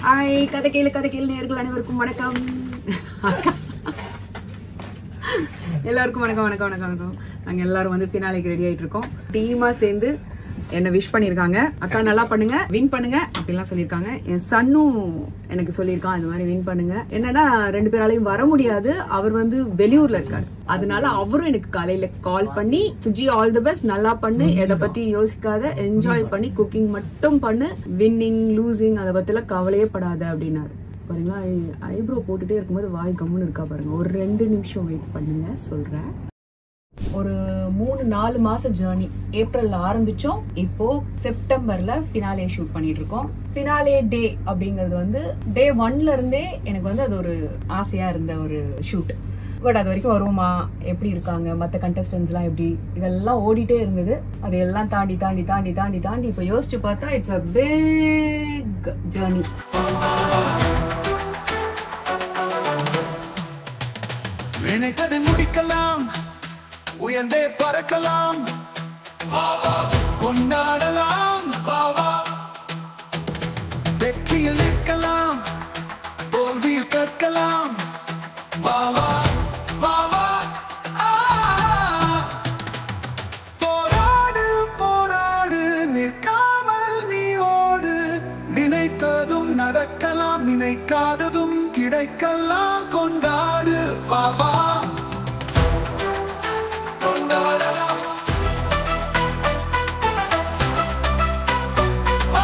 Hi கதை கேளு கதை கேளு நேர்கள் அனைவருக்கும் வணக்கம் எல்லாருக்கும் வணக்கம் வணக்கம் வணக்கம் வணக்கம் நாங்கள் எல்லாரும் வந்து ஃபினாலேக்கு ரெடி ஆயிட்டு இருக்கோம் டீமாக சேர்ந்து என்னை விஷ் பண்ணியிருக்காங்க அக்கா நல்லா பண்ணுங்க வின் பண்ணுங்க அப்படிலாம் சொல்லியிருக்காங்க என் சன்னும் எனக்கு சொல்லியிருக்கான் இந்த மாதிரி வின் பண்ணுங்க என்னன்னா ரெண்டு பேராலையும் வர முடியாது அவர் வந்து வெளியூர்ல இருக்காரு அதனால அவரும் எனக்கு காலையில கால் பண்ணி சுஜி ஆல் தி பெஸ்ட் நல்லா பண்ணு எதை பத்தி யோசிக்காத என்ஜாய் பண்ணி குக்கிங் மட்டும் பண்ணு வின்னிங் லூசிங் அதை பத்திலாம் கவலையே படாத அப்படின்னாரு பாருங்களா ஐப்ரோ போட்டுட்டே இருக்கும்போது வாய் கம்முன்னு இருக்கா பாருங்க ஒரு ரெண்டு நிமிஷம் வெயிட் பண்ணுங்க சொல்றேன் ஒரு மூணு நாலு மாச ஜேர்னி ஏப்ரல்ல ஆரம்பிச்சோம் இப்போ செப்டம்பர்ல ஃபினாலே ஷூட் பண்ணிட்டு இருக்கோம் ஃபினாலே டே அப்படிங்கிறது வந்து டே ஒன்ல இருந்தே எனக்கு வந்து அது ஒரு ஆசையா இருந்த ஒரு ஷூட் பட் அது வரைக்கும் வருவோமா எப்படி இருக்காங்க மற்ற கண்டஸ்டன்ஸ்லாம் எப்படி இதெல்லாம் ஓடிட்டே இருந்தது அது எல்லாம் தாண்டி தாண்டி தாண்டி தாண்டி தாண்டி இப்போ யோசிச்சு பார்த்தா இட்ஸ் அ பிக் ஜேர்னி நினைத்ததை முடிக்கலாம் உயர்ந்தே பறக்கலாம் வா, வா, கொண்டாடலாம் வா, வா. வெற்றியில் நிற்கலாம் தோல்வியில் கற்கலாம் வா வா வா வா ஆ. போராடு போராடு நிற்காமல் நீ ஓடு நினைத்ததும் நடக்கலாம் நினைக்காததும் கிடைக்கலாம் கொண்டாடு வா வா கொண்டாடலாம் வா.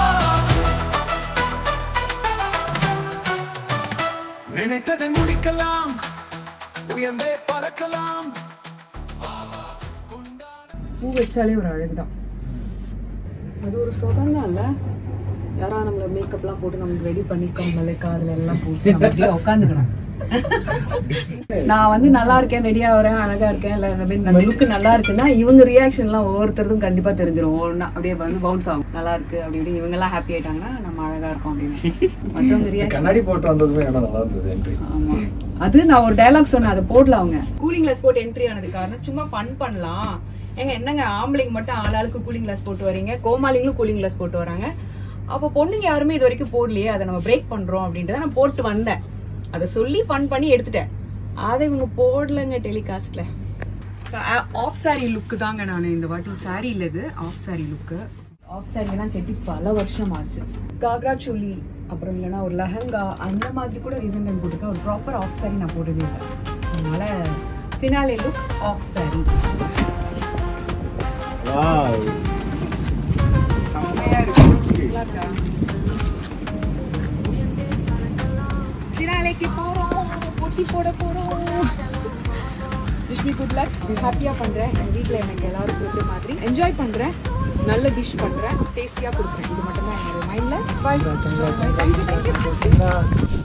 நினைத்ததை முடிக்கலாம் உயர்ந்தே பறக்கலாம் வா, வா, கொண்டாட பூ வச்சாலே ஒரு அழகுதான் அது ஒரு சுகம் தான் இல்ல யாரா நம்மள மேக்கப்லாம் போட்டு நமக்கு ரெடி பண்ணி கம்மல் காதுல எல்லாம் போட்டு நம்ம அப்படியே உட்காந்துக்கணும் நான் வந்து நல்லா இருக்கேன் ரெடியா வரேன் அழகா இருக்கேன் இல்ல இந்த மாதிரி அந்த லுக் நல்லா இருக்குன்னா இவங்க ரியாக்ஷன்லாம் ஒவ்வொருத்தருக்கும் கண்டிப்பா தெரிஞ்சிரும் ஒவ்வொன்னா அப்படியே வந்து பவுன்ஸ் ஆகும் நல்லா இருக்கு அப்படி இப்படி இவங்க எல்லாம் ஹாப்பி ஆயிட்டாங்கன்னா நம்ம அழகா இருக்கோம் அப்படின்னு மற்றவங்க ரியாக்ஷன் கண்ணாடி போட்டு வந்ததுமே இடம் நல்லா இருந்தது என்ட்ரி ஆமா அது நான் ஒரு டயலாக் சொன்னேன் அதை போடல அவங்க கூலிங் கிளாஸ் போட்டு என்ட்ரி ஆனது காரணம் சும்மா ஃபன் பண்ணலாம் ஏங்க என்னங்க ஆம்பளைங்க மட்டும் ஆளாளுக்கு கூலிங் கிளாஸ் போட்டு வரீங்க கோமாளிங்களும் கூலிங் கிளாஸ் போட்டு வராங்க அப்போ பொண்ணுங்க யாருமே இது வரைக்கும் போடலையே அதை நம்ம பிரேக் பண்றோம் அப்படின்ட்டு தான் நான் போட்டு வந்தேன் அதை சொல்லி ஃபன் பண்ணி எடுத்துட்டேன் அதை இவங்க போடலங்க டெலிகாஸ்ட்ல ஆஃப் சாரி லுக்கு தாங்க நான் இந்த வாட்டி சாரி இல்ல இது half sari look half sari எல்லாம் கட்டி பல வருஷம் ஆச்சு காக்ரா சுல்லி அப்புறம் இல்லைன்னா ஒரு லெஹங்கா அந்த மாதிரி கூட ரீசன் டைம் போட்டிருக்கேன் ஒரு ப்ராப்பர் ஆஃப் சாரி நான் போட்டதே இல்லை அதனால ஃபினாலே லுக் ஆஃப் சாரி நல்லா இருக்கா ஃபினாலேக்கு போறோம் போட்டி போட போறோம் விஷ்மி குட் லக் ஹாப்பியாக பண்ணுறேன் எங்கள் வீட்டில் எனக்கு எல்லாரும் சொல்ற மாதிரி என்ஜாய் பண்ணுறேன் நல்ல டிஷ் பண்ணுறேன் டேஸ்டியாக கொடுக்குறேன் இது மட்டும் தான் என்னோட மைண்டில் bye thank you thank you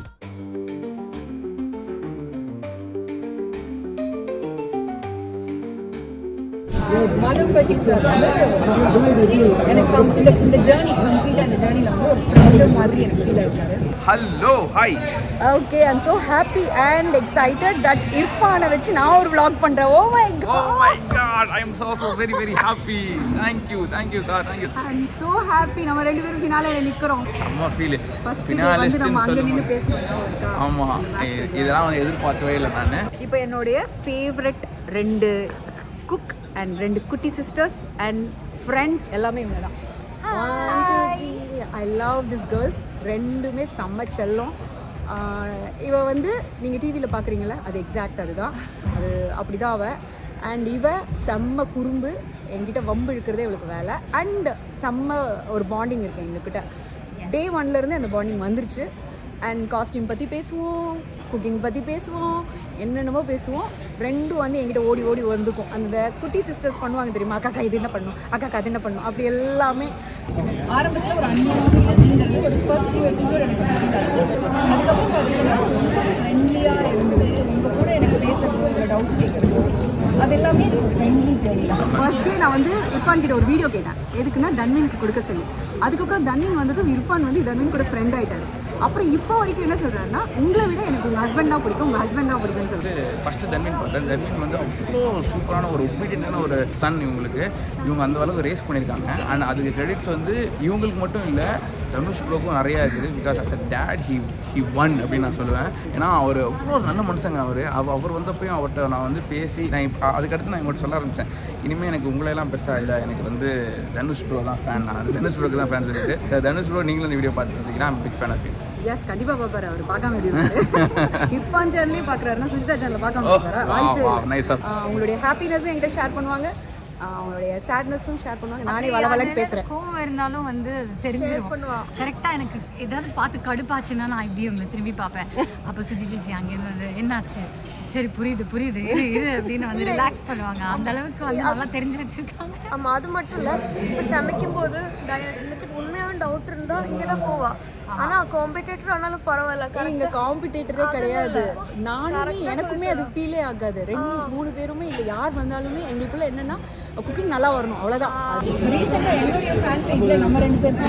Madhampatti sir வந்து எனக்கு com- இந்த இந்த ஜேர்னி கம்ப்ளீட்டாக இந்த ஜேர்னியில் வந்து ஒரு ஃப்ரெண்டு மாதிரி எனக்கு ஃபீல் ஆயிருக்காரு hello hi okay I'm so happy and excited that இர்ஃபானை வச்சு நான் ஒரு vlog பண்றேன் oh my oh god my god I am so so very very happy thank you thank you god thank you I'm so happy நம்ம ரெண்டு பேரும் ஃபினாலேல நிக்கிறோம் செம்ம ஃபீல் ஃபர்ஸ்ட் டே வந்து நம்ம அங்க நின்னு பேசணும் இருக்கா ஆமா இ- இதெல்லாம் வந்து எதிர்பார்க்கவே இல்லை நான் இப்போ என்னுடைய ஃபேவரட் ரெண்டு குக் அண்ட் ரெண்டு குட்டி சிஸ்டர்ஸ் அண்ட் ஃப்ரெண்ட் எல்லாமே இவங்க தான் one two three I love this girls ரெண்டுமே செம்ம செல்லம் ஆஹ் இவ வந்து நீங்கள் டிவியில் பார்க்குறீங்களா அது எக்ஸாக்ட் அதுதான் அது அப்படி தான் அவள் அண்ட் இவ செம்ம குறும்பு என்கிட்ட வம்பு இழுக்கிறதே இவளுக்கு வேலை அண்ட் செம்ம ஒரு பாண்டிங் இருக்கு எங்ககிட்ட டே ஒன்லேருந்து அந்த பாண்டிங் வந்துருச்சு அண்ட் காஸ்டியூம் பற்றி பேசுவோம் குக்கிங் பற்றி பேசுவோம் என்னென்னமோ பேசுவோம் ரெண்டும் வந்து என்கிட்ட ஓடி ஓடி வந்துக்கும் அந்த குட்டி சிஸ்டர்ஸ் பண்ணுவாங்க தெரியுமா அக்கா இது என்ன பண்ணும் அக்கா அது என்ன பண்ணும் அப்படி எல்லாமே ஆரம்பத்தில் ஒரு அன்பான ஒரு ஃபர்ஸ்ட் டூ எபிசோட் எனக்கு பிடிச்சாச்சு அதுக்கப்புறம் பார்த்தீங்கன்னா ரொம்ப ஃப்ரெண்ட்லியாக இருந்தது உங்கள் கூட எனக்கு பேசுறது ஒரு டவுட் கேட்குறது அது எல்லாமே எனக்கு ஃப்ரெண்ட்லி ஜேர்னி தான் ஃபர்ஸ்டே நான் வந்து இர்ஃபான் கிட்ட ஒரு வீடியோ கேட்டேன் எதுக்குன்னா தன்வீனுக்கு கொடுக்க சொல்லி அதுக்கப்புறம் தன்வீன் வந்ததும் இர்ஃபான் வந்து தன்வீன் கூட ஃப்ரெண்ட் ஆயிட்டாரு அப்புறம் இப்போ வரைக்கும் என்ன சொல்றாருன்னா உங்களை விட எனக்கு உங்க ஹஸ்பண்ட் தான் பிடிக்கும் உங்க ஹஸ்பண்ட் தான் பிடிக்கும்னு சொல்றாரு ஃபஸ்ட்டு தன்வீன் பார்த்தேன் தன்வீன் வந்து அவ்வளோ சூப்பரான ஒரு ஒபீடியண்டான ஒரு சன் இவங்களுக்கு இவங்க அந்த அளவுக்கு ரேஸ் பண்ணியிருக்காங்க அண்ட் அதுக்கு கிரெடிட்ஸ் வந்து இவங்களுக்கு மட்டும் இல்லை தனுஷ் ப்ரோக்கும் நிறையா இருக்குது because as a dad he he one அப்படின்னு நான் சொல்லுவேன் ஏன்னா அவர் அவ்வளோ நல்ல மனுஷங்க அவர் அவர் அவர் வந்தப்பையும் அவர்கிட்ட நான் வந்து பேசி நான் இப்போ அதுக்கடுத்து நான் இவங்கள்ட்ட சொல்ல ஆரம்பித்தேன் இனிமேல் எனக்கு உங்களெல்லாம் பெருசாக இல்லை எனக்கு வந்து தனுஷ் ப்ரோ தான் ஃபேன் நான் தனுஷ் ப்ரோக்கு தான் ஃபேன் சொல்லிட்டு சார் தனுஷ் ப்ரோ நீங்களும் இந்த வீடியோ பார்த்துட்டு இருந்தீங்கன்னா big fan of yours கண்டிப்பா பாப்பாரு அவர் பார்க்காம எப்படி இருக்காரு இர்ஃபான் சேனல்லே பாக்குறாருன்னா சுஜிதா சேனல்ல பார்க்காம Oh, பாக்குறா wow, வாய்ப்பே wow, இல்லை. nice of- ஆஹ் அவங்களுடைய ஹாப்பினஸும் என்கிட்ட ஷேர் பண்ணுவாங்க ஆஹ் அவங்களுடைய சேட்னஸும் ஷேர் பண்ணுவாங்க நானே வளவலன்னு பேசுறேன் கோவம் இருந்தாலும் வந்து தெரிஞ்சிடும் கரெக்டாக எனக்கு ஏதாவது பார்த்து கடுப்பாச்சுன்னா நான் இப்படி உங்களை திரும்பி பார்ப்பேன் அப்போ சுஜி சேச்சி அங்கேருந்து வந்து என்னாச்சு சரி புரியுது புரியுது இரு இரு அப்படின்னு வந்து ரிலாக்ஸ் பண்ணுவாங்க அந்த அளவுக்கு வந்து நல்லா தெரிஞ்சு வச்சிருக்காங்க ஆமா அது மட்டும் இல்ல இப்ப சமைக்கும் போது டய- எனக்கு உண்மையாவே டவுட் இருந்தா இங்கதான் போவா ஆனா காம்படிட்டர் ஆனாலும் பரவாயில்ல ஏய், இங்க காம்படிட்டரே கிடையாது நானுமே எனக்குமே அது ஃபீலே ஆகாது ரெண்டு மூணு பேருமே இல்ல யார் வந்தாலுமே எங்களுக்குள்ள என்னன்னா குக்கிங் நல்லா வரணும் அவ்வளவுதான் ரீசெண்டா என்னுடைய ஃபேன் பேஜ்ல நம்ம ரெண்டு பேர்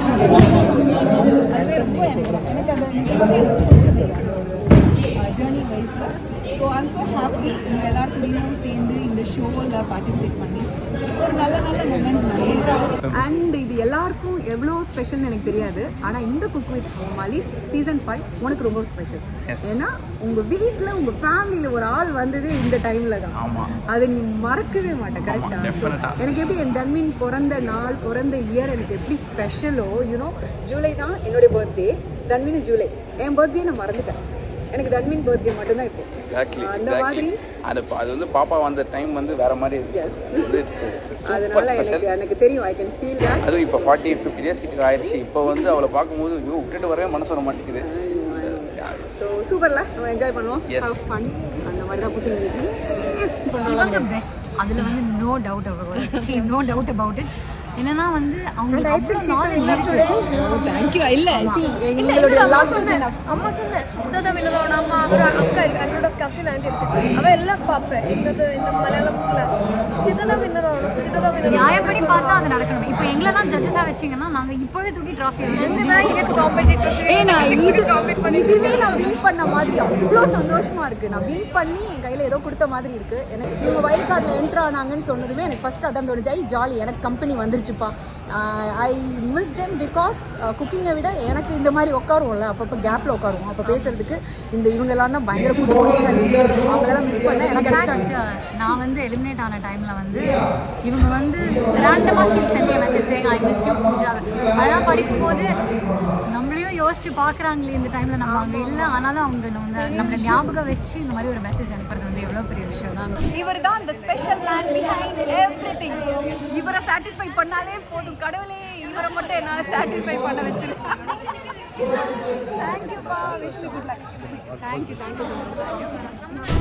அதுவே ரொம்ப எனக்கு எனக்கு அந்த journey ரொம்ப பிடிச்சது ஜேர்னி வைஸ்ல ஸோ ஐம் ஸோ ஹாப்பி உங்க எல்லாருக்கூடயும் சேர்ந்து இந்த ஷோவில் பார்ட்டிசிபேட் பண்ணி ஒரு நல்ல நல்ல மூமெண்ட்ஸ் நிறைய இருக்கு அண்ட் இது எல்லாருக்கும் எவ்வளோ ஸ்பெஷல்னு எனக்கு தெரியாது ஆனால் இந்த குக் வித் மலி சீசன் ஃபைவ் உனக்கு ரொம்ப ஸ்பெஷல் ஏன்னா உங்கள் வீட்டில் உங்கள் ஃபேமிலியில் ஒரு ஆள் வந்ததே இந்த டைமில் தான் ஆமாம் அதை நீ மறக்கவே மாட்டேன் கரெக்டா definite-ஆ. எனக்கு எப்படி என் தன்மின் பிறந்த நாள் பிறந்த இயர் எனக்கு எப்படி ஸ்பெஷலோ யூனோ ஜூலை தான் என்னுடைய பர்த்டே தன்மின் ஜூலை என் பர்த்டே நான் மறந்துட்டேன் எனக்கு தன்மின் பர்த்டே மட்டும்தான் இப்போ எக்ஸாக்ட்லி அந்த மாதிரி அது அது வந்து பாப்பா வந்த டைம் வந்து வேற மாதிரி இருந்துச்சு அதனால எனக்கு எனக்கு தெரியும் ஐ கேன் ஃபீல் தட் அதுவும் இப்போ ஃபார்ட்டி ஃபிஃப்டி டேஸ் கிட்ட ஆயிடுச்சு இப்போ வந்து அவளை பார்க்கும்போது ஐயோ விட்டுட்டு வரவே மனசு வர மாட்டேங்குது ஸோ சூப்பர்ல நம்ம என்ஜாய் பண்ணுவோம் Yes. ஹவ் ஃபன் அந்த மாதிரி தான் குக்கிங் இருக்கு இவங்க பெஸ்ட் அதில் வந்து no doubt about no doubt about it என்னன்னா வந்து அவங்களுக்கு அவ்வளோ நாலேஜ் இருக்கு தேங்க்யூ இல்ல சி இல்ல எங்களுடைய இல்ல, அம்மா லாஸ்ட் சொன்னேன் அம்மா சொன்னேன் சுத்ததா வினோதம் அம்மா அப்புறம் அக்கா இருக்கு என்னோட கசின் ஆண்டி இருக்கு அவ எல்லாம் பாப்பேன் இந்த இந்த மலையாளத்துல சுத்ததா வினோதம் சுத்ததா வினோதம் நியாயப்படி பார்த்தா அது நடக்கணும் இப்போ எங்களெல்லாம் ஜட்ஜஸாக வச்சிங்கன்னா நாங்கள் இப்போவே தூக்கி ட்ராஃபி ஏய் நான் இது இதுவே நான் வின் பண்ண மாதிரி அவ்வளோ சந்தோஷமா இருக்கு நான் வின் பண்ணி என் கையில ஏதோ கொடுத்த மாதிரி இருக்கு எனக்கு இவங்க வயல் கார்டில் என்ட்ரு ஆனாங்கன்னு சொன்னதுமே எனக்கு ஃபர்ஸ்ட் அதான் தோணுச்சு ஐ ஜாலி எனக்கு கம்பெனி வந்துருச்சுப்பா ஐ மிஸ் தெம் பிகாஸ் குக்கிங்கை விட எனக்கு இந்த மாதிரி உட்காருவோம்ல அப்பப்போ கேப்பில் உட்காருவோம் அப்போ பேசுறதுக்கு இந்த இவங்கெல்லாம் தான் பயங்கர குட்டி அவங்களெல்லாம் மிஸ் பண்ண எனக்கு கிடைச்சிட்டாங்க நான் வந்து எலிமினேட் ஆன டைம்ல வந்து இவங்க வந்து ரேண்டமா ஷீல் சென்ட் மெசேஜ் சேங்க ஐ மிஸ் யூ பூஜா அதெல்லாம் படிக்கும்போது நம்மளையும் யோசிச்சு பார்க்குறாங்களே இந்த டைம்ல நம்ம அங்க இல்லை ஆனாலும் அவங்க நம்ம நம்மளை ஞாபகம் வச்சு இந்த மாதிரி ஒரு மெசேஜ் அனுப்புறது வந்து எவ்வளோ பெரிய விஷயம் தான் இவர் தான் the special man behind everything இவரை சாட்டிஸ்ஃபை பண்ணாலே போதும் கடவுளே இவரை மட்டும் என்னால சாட்டிஸ்ஃபை பண்ண வச்சிருக்கேன் தேங்க்யூப்பா wish me good luck thank you thank you so much thank you so much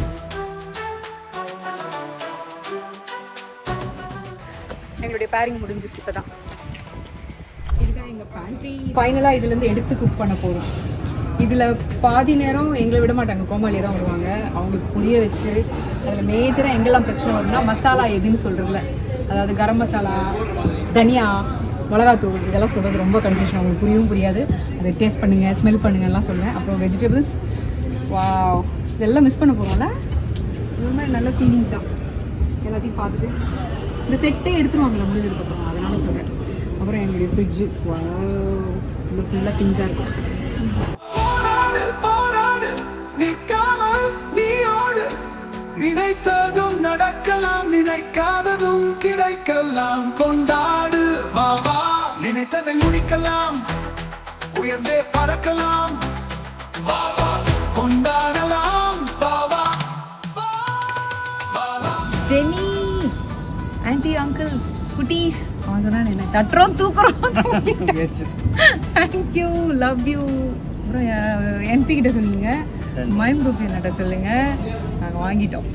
எங்களுடைய பேரிங் முடிஞ்சிருக்கு இப்போ தான் இதுதான் எங்கள் பேண்ட்ரி ஃபைனலாக இதுலேருந்து எடுத்து குக் பண்ண போகிறோம் இதில் பாதி நேரம் எங்களை விட மாட்டாங்க கோமாளியே தான் வருவாங்க அவங்களுக்கு புரிய வச்சு அதில் மேஜராக எங்கெல்லாம் பிரச்சனை வரும்னா மசாலா எதுன்னு சொல்கிறதுல அதாவது கரம் மசாலா தனியா மிளகாத்தூள் இதெல்லாம் சொல்கிறது ரொம்ப கன்ஃபியூஷன் அவங்களுக்கு புரியவும் புரியாது அதை டேஸ்ட் பண்ணுங்கள் ஸ்மெல் பண்ணுங்கலாம் சொல்லுவேன் அப்புறம் வெஜிடபிள்ஸ் வாவ் இதெல்லாம் மிஸ் பண்ண போகிறோம்ல இந்த மாதிரி நல்ல ஃபீலிங்ஸ் தான் எல்லாத்தையும் பார்த்துட்டு இந்த செட்டே எடுத்துருவாங்களே முடிஞ்சதுக்கப்புறம் அதனால சொல்கிறேன் அப்புறம் எங்களுடைய ஃப்ரிட்ஜு இந்த ஃபுல்லாக திங்ஸாக இருக்கும் போராடு போராடு நிற்காமல் நீயோடு நினைத்ததும் நடக்கலாம் நினைக்காததும் கிடைக்கலாம் கொண்டாடு வா வா நினைத்ததை முடிக்கலாம் உயர்ந்தே பறக்கலாம் வா வா கொண்டாடலாம் வா வா வா வா வா ஜெனி ஆன்டி அங்கிள் குட்டீஸ் அவன் சொன்னான் என்ன தட்டுறோம் தூக்குறோம் தேங்க்யூ லவ் யூ அப்புறம் என்பி கிட்ட சொல்லுங்க மைம் குரூப் என்னட்ட சொல்லுங்க நாங்கள் வாங்கிட்டோம்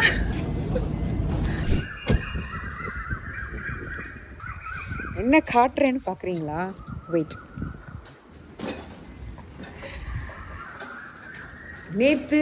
என்ன காட்டுறேன்னு பார்க்குறீங்களா வெயிட் நேற்று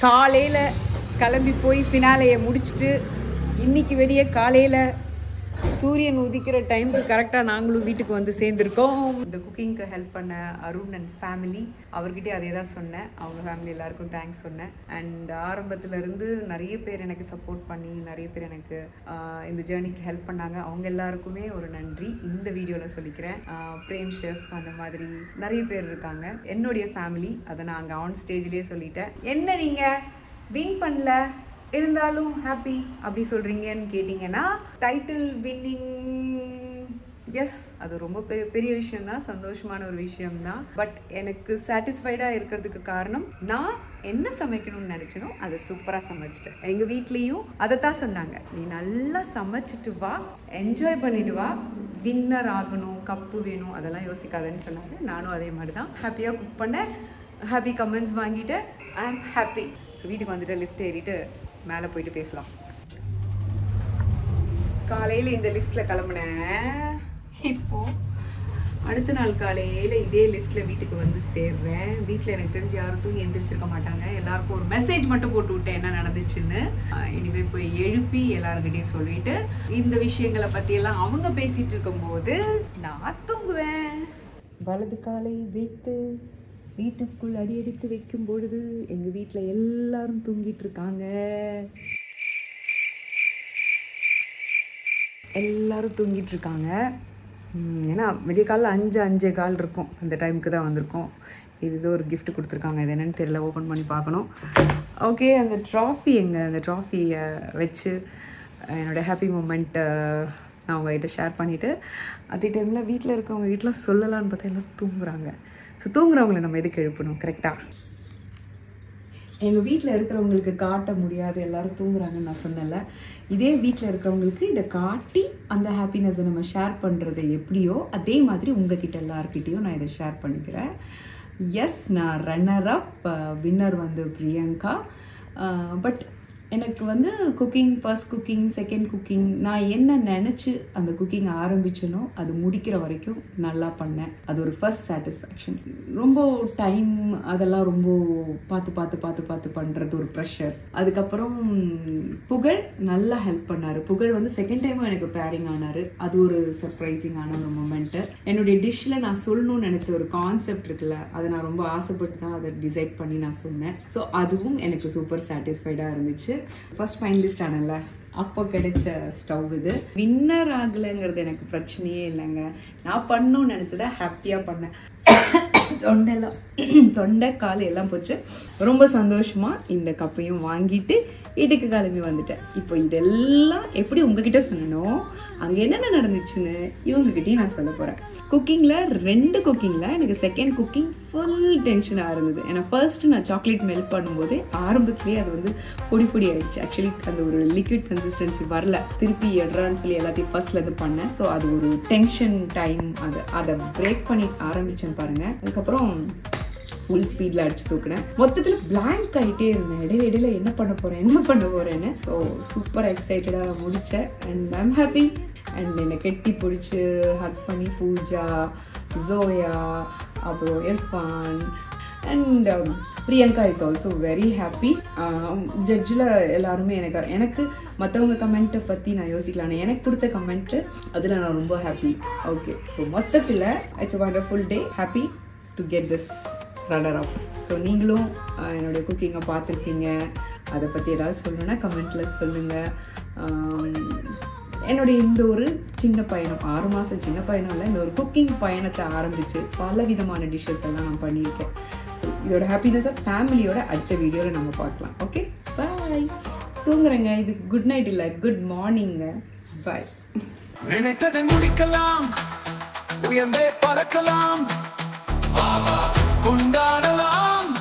காலையில் கிளம்பி போய் ஃபினாலையை முடிச்சுட்டு இன்னைக்கு வெளியே காலையில் சூரியன் உதிக்கிற டைமுக்கு கரெக்டாக நாங்களும் வீட்டுக்கு வந்து சேர்ந்துருக்கோம் இந்த குக்கிங்க்கு ஹெல்ப் பண்ண அருண் அண்ட் ஃபேமிலி அவர்கிட்டே அதே தான் சொன்னேன் அவங்க ஃபேமிலி எல்லாருக்கும் தேங்க்ஸ் சொன்னேன் அண்ட் ஆரம்பத்துலேருந்து நிறைய பேர் எனக்கு சப்போர்ட் பண்ணி நிறைய பேர் எனக்கு ஆஹ், இந்த ஜேர்னிக்கு ஹெல்ப் பண்ணாங்க அவங்க எல்லாருக்குமே ஒரு நன்றி இந்த வீடியோவில் சொல்லிக்கிறேன் ஆஹ், பிரேம் ஷெஃப் அந்த மாதிரி நிறைய பேர் இருக்காங்க என்னுடைய ஃபேமிலி அதை நான் அங்கே ஆன் ஸ்டேஜ்லேயே சொல்லிட்டேன் என்ன நீங்கள் வின் பண்ணல இருந்தாலும் ஹாப்பி அப்படி சொல்கிறீங்கன்னு கேட்டிங்கன்னா டைட்டில் வின்னிங் எஸ் அது ரொம்ப பெரிய பெரிய விஷயம்தான் சந்தோஷமான ஒரு விஷயம்தான் பட் எனக்கு சாட்டிஸ்ஃபைடாக இருக்கிறதுக்கு காரணம் நான் என்ன சமைக்கணும்னு நினச்சனோ அதை சூப்பராக சமைச்சிட்டேன் எங்கள் வீட்லேயும் அதை தான் சொன்னாங்க நீ நல்லா சமைச்சிட்டு வா என்ஜாய் பண்ணிட்டு வா வின்னர் ஆகணும் கப்பு வேணும் அதெல்லாம் யோசிக்காதேன்னு சொன்னாங்க நானும் அதே மாதிரி தான் ஹாப்பியாக குக் பண்ணேன் ஹாப்பி கமெண்ட்ஸ் வாங்கிட்டேன் ஐ ஆம் ஹாப்பி ஸோ வீட்டுக்கு வந்துட்டு லிஃப்ட் ஏறிட்டு மேலே போயிட்டு பேசலாம் காலையில் இந்த லிஃப்ட்டில் கிளம்புனேன் இப்போ அடுத்த நாள் காலையில் இதே லிஃப்ட்டில் வீட்டுக்கு வந்து சேர்றேன் வீட்டில் எனக்கு தெரிஞ்சு யாரும் தூங்கி எந்திரிச்சிருக்க மாட்டாங்க எல்லாருக்கும் ஒரு மெசேஜ் மட்டும் போட்டு விட்டேன் என்ன நடந்துச்சுன்னு ஆஹ் இனிமே போய் எழுப்பி எல்லாருக்கிட்டையும் சொல்லிட்டு இந்த விஷயங்களை பற்றியெல்லாம் அவங்க பேசிட்டு இருக்கும்போது நான் தூங்குவேன் வலது காலை வைத்து வீட்டுக்குள் அடி எடுத்து வைக்கும் பொழுது எங்கள் வீட்டில் எல்லாரும் தூங்கிட்டு இருக்காங்க எல்லாரும் தூங்கிட்டு இருக்காங்க உம், ஏன்னா விடிய காலில் அஞ்சு அஞ்சே கால் இருக்கும் அந்த டைமுக்கு தான் வந்திருக்கோம் இது ஏதோ ஒரு gift கொடுத்துருக்காங்க இது என்னன்னு தெரியல ஓப்பன் பண்ணி பார்க்கணும் ஓகே அந்த ட்ராஃபி எங்கே அந்த ட்ராஃபியை வச்சு என்னோட ஹாப்பி மூமெண்ட்டை நான் உங்ககிட்ட ஷேர் பண்ணிவிட்டு அதே டைமில் வீட்டில் இருக்கவங்க வீட்டில் சொல்லலான்னு பார்த்தா எல்லாம் தூங்குறாங்க ஸோ தூங்குறவங்களை நம்ம எதுக்கு எழுப்பணும் கரெக்டாக எங்கள் வீட்டில் இருக்கிறவங்களுக்கு காட்ட முடியாது எல்லாரும் தூங்குறாங்கன்னு நான் சொன்னல இதே வீட்டில் இருக்கிறவங்களுக்கு இதை காட்டி அந்த ஹாப்பினஸை நம்ம ஷேர் பண்ணுறது எப்படியோ அதே மாதிரி உங்ககிட்ட எல்லாருக்கிட்டேயும் நான் இதை ஷேர் பண்ணிக்கிறேன் எஸ் நான் ரன்னர் அப் வின்னர் வந்து பிரியங்கா பட் எனக்கு வந்து cooking first cooking second cooking நான் என்ன நினச்சி அந்த குக்கிங் ஆரம்பிச்சனோ அது முடிக்கிற வரைக்கும் நல்லா பண்ணேன் அது ஒரு ஃபர்ஸ்ட் சாட்டிஸ்ஃபேக்ஷன் ரொம்ப டைம் அதெல்லாம் ரொம்ப பார்த்து பார்த்து பார்த்து பார்த்து பண்ணுறது ஒரு ப்ரெஷர் அதுக்கப்புறம் புகழ் நல்லா ஹெல்ப் பண்ணார் புகழ் வந்து செகண்ட் டைமும் எனக்கு பேரிங் ஆனார் அது ஒரு சர்ப்ரைசிங்கான ஒரு மூமெண்ட்டு என்னுடைய டிஷ்ஷில் நான் சொல்லணும்னு நினச்ச ஒரு கான்செப்ட் இருக்குல்ல அதை நான் ரொம்ப ஆசைப்பட்டு தான் அதை டிசைட் பண்ணி நான் சொன்னேன் ஸோ அதுவும் எனக்கு சூப்பர் சாட்டிஸ்ஃபைடாக இருந்துச்சு ஃபர்ஸ்ட் ஃபைனலிஸ்ட் ஆனல அப்போ கிடைச்ச ஸ்டவ் இது வின்னர் ஆகலைங்கிறது எனக்கு பிரச்சனையே இல்லைங்க நான் பண்ணணும்னு நினச்சதை ஹாப்பியாக பண்ணேன் தொண்டெல்லாம் தொண்டை கால் எல்லாம் போச்சு ரொம்ப சந்தோஷமா இந்த கப்பையும் வாங்கிட்டு வீட்டுக்கு கிளம்பி வந்துட்டேன் இப்போ இதெல்லாம் எப்படி உங்ககிட்ட சொன்னனோ அங்கே என்னென்ன நடந்துச்சுன்னு இவங்ககிட்டயும் நான் சொல்ல போகிறேன் குக்கிங்கில் ரெண்டு குக்கிங்கில் எனக்கு செகண்ட் குக்கிங் ஃபுல் டென்ஷனாக இருந்தது ஏன்னா ஃபர்ஸ்ட் நான் சாக்லேட் மெல்ட் பண்ணும்போது ஆரம்பத்துலேயே அது வந்து பொடி பொடி ஆயிடுச்சு ஆக்சுவலி அந்த ஒரு லிக்விட் கன்சிஸ்டன்சி வரல திருப்பி எடுறான்னு சொல்லி எல்லாத்தையும் ஃபர்ஸ்ட்ல இது பண்ணேன் ஸோ அது ஒரு டென்ஷன் டைம் அதை அதை பிரேக் பண்ணி ஆரம்பிச்சேன் பாருங்க அதுக்கப்புறம் ஃபுல் ஸ்பீடில் அடிச்சு தூக்குனேன் மொத்தத்தில் blank ஆகிட்டே இருந்தேன் இடையில இடையில என்ன பண்ண போகிறேன் என்ன பண்ண போகிறேன்னு ஸோ சூப்பர் எக்ஸைட்டடாக முடித்தேன் அண்ட் ஐம் ஹாப்பி அண்ட் என்னை கெட்டி பிடிச்சி ஹக் பண்ணி பூஜா ஜோயா அப்புறம் Irfan and Priyanka is also very happy ஜட்ஜில் எல்லாருமே எனக்கு எனக்கு மற்றவங்க கமெண்ட்டை பற்றி நான் யோசிக்கலாம் ஆனா எனக்கு கொடுத்த கமெண்ட்டு அதில் நான் ரொம்ப ஹாப்பி ஓகே ஸோ மொத்தத்தில் it's wonderful day happy to get this runner up so நீங்களும் அஹ், என்னுடைய குக்கிங்கை பார்த்துருக்கீங்க அதை பற்றி ஏதாவது சொல்லணும்னா கமெண்ட்டில் சொல்லுங்கள் என்னுடைய இந்த ஒரு சின்ன பயணம் ஆறு மாதம் சின்ன பயணம் இல்லை இந்த ஒரு குக்கிங் பயணத்தை ஆரம்பித்து பல விதமான டிஷ்ஷஸ் எல்லாம் நான் பண்ணியிருக்கேன் ஸோ இதோட ஹாப்பினஸை ஃபேமிலியோட அடுத்த வீடியோவில் நம்ம பார்க்கலாம் ஓகே பாய் தூங்குறேங்க இது குட் நைட் இல்லை குட் மார்னிங்க பாய் நினைத்ததை முடிக்கலாம் உயர்ந்தே பறக்கலாம் வா, வா, கொண்டாடலாம்